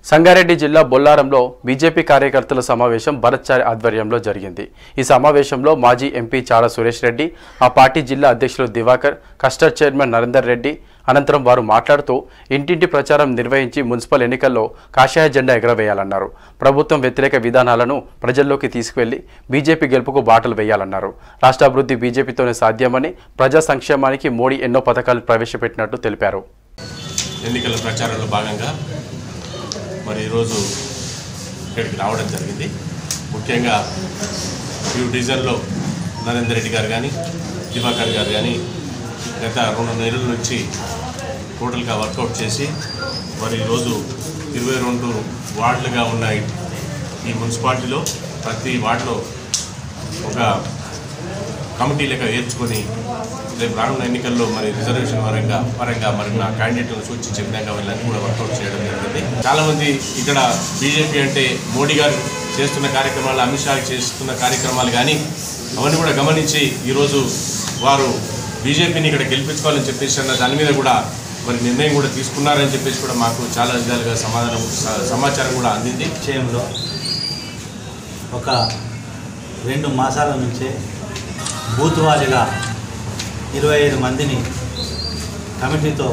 సంగారెడ్డి జిల్లా బొల్లారంలో బీజేపీ కార్యకర్తల సమావేశం భరత్చారి ఆధ్వర్యంలో జరిగింది ఈ సమావేశంలో మాజీ ఎంపీ చాడ సురేష్ రెడ్డి ఆ పార్టీ జిల్లా అధ్యక్షులు దివాకర్ కస్టర్ చైర్మన్ నరేందర్ రెడ్డి అనంతరం వారు మాట్లాడుతూ ఇంటింటి ప్రచారం నిర్వహించి మున్సిపల్ ఎన్నికల్లో కాషాయ జెండా ఎగరవేయాలన్నారు ప్రభుత్వం వ్యతిరేక విధానాలను ప్రజల్లోకి తీసుకువెళ్లి బీజేపీ గెలుపుకు బాటలు వేయాలన్నారు రాష్ట్ర అభివృద్ధి బీజేపీతోనే సాధ్యమని ప్రజా సంక్షేమానికి మోడీ ఎన్నో పథకాలు ప్రవేశపెట్టినట్టు తెలిపారు ఎన్నికల ప్రచారంలో భాగంగా మరి ఈరోజు ఇక్కడికి రావడం జరిగింది ముఖ్యంగా ఈ డివిజన్లో నరేందర్ రెడ్డి గారు కానీ దివాకర్ గారు కానీ గత రెండు నెలల నుంచి టోటల్గా వర్కౌట్ చేసి మరి ఈరోజు ఇరవై రెండు వార్డులుగా ఉన్నాయి ఈ మున్సిపాలిటీలో ప్రతి వార్డులో ఒక కమిటీ లెక్క ఏర్చుకొని రేపు రానున్న ఎన్నికల్లో మరి రిజర్వేషన్ పరంగా పరంగా మరి నా క్యాండిడేట్లను సూచించే విధంగా వీళ్ళని కూడా వర్కౌట్ చేయడం జరిగింది చాలా మంది ఇక్కడ బీజేపీ అంటే మోడీ గారు చేస్తున్న కార్యక్రమాలు అమిత్ షా చేస్తున్న కార్యక్రమాలు కానీ అవన్నీ కూడా గమనించి ఈరోజు వారు బీజేపీని ఇక్కడ గెలిపించుకోవాలని చెప్పేసి అన్న దాని మీద కూడా మరి నిర్ణయం కూడా తీసుకున్నారని చెప్పేసి కూడా మాకు చాలా విధాలుగా సమాధానం స- సమాచారం కూడా అందింది విషయంలో ఒక రెండు మాసాల నుంచే బూత్ వారీగా ఇరవై ఐదు మందిని కమిటీతో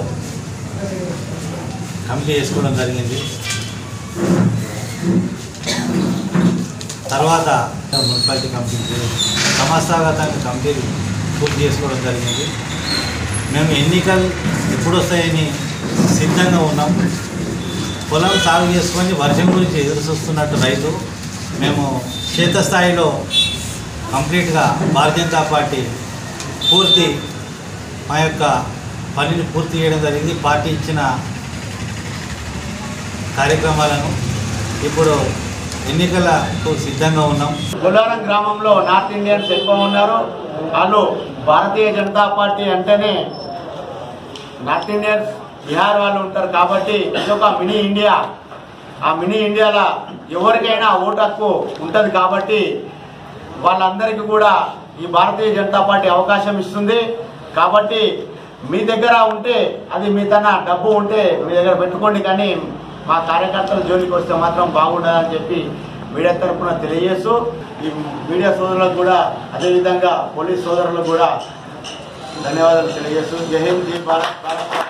కమిటీ చేసుకోవడం జరిగింది తర్వాత మున్సిపాలిటీ కమిటీ సంస్థాగతంగా కమిటీలు పూర్తి చేసుకోవడం జరిగింది మేము ఎన్నికలు ఎప్పుడు వస్తాయని సిద్ధంగా ఉన్నాం పొలం సాగు చేసుకొని వర్షం గురించి ఎదురు చూస్తున్నట్టు రైతు మేము క్షేత్రస్థాయిలో కంప్లీట్గా భారతీయ జనతా పార్టీ పూర్తి మా యొక్క పనిని పూర్తి చేయడం జరిగింది పార్టీ ఇచ్చిన కార్యక్రమాలను ఇప్పుడు ఎన్నికలకు సిద్ధంగా ఉన్నాం బొల్లారం గ్రామంలో నార్త్ ఇండియన్స్ ఎక్కువ ఉన్నారు వాళ్ళు భారతీయ జనతా పార్టీ అంటేనే నార్త్ ఇండియన్స్ బీహార్ వాళ్ళు ఉంటారు కాబట్టి ఇదొక మినీ ఇండియా ఆ మినీ ఇండియాలో ఎవరికైనా ఓటు హక్కు ఉంటుంది కాబట్టి వాళ్ళందరికీ కూడా ఈ భారతీయ జనతా పార్టీ అవకాశం ఇస్తుంది కాబట్టి మీ దగ్గర ఉంటే అది మీ తన డబ్బు ఉంటే మీ దగ్గర పెట్టుకోండి కానీ మా కార్యకర్తల జోలికి వస్తే మాత్రం బాగుండదని చెప్పి మీడియా తరఫున తెలియజేస్తూ ఈ మీడియా సోదరులకు కూడా అదేవిధంగా పోలీస్ సోదరులకు కూడా ధన్యవాదాలు తెలియజేస్తూ జై హింద్ జై భారత్ భారత్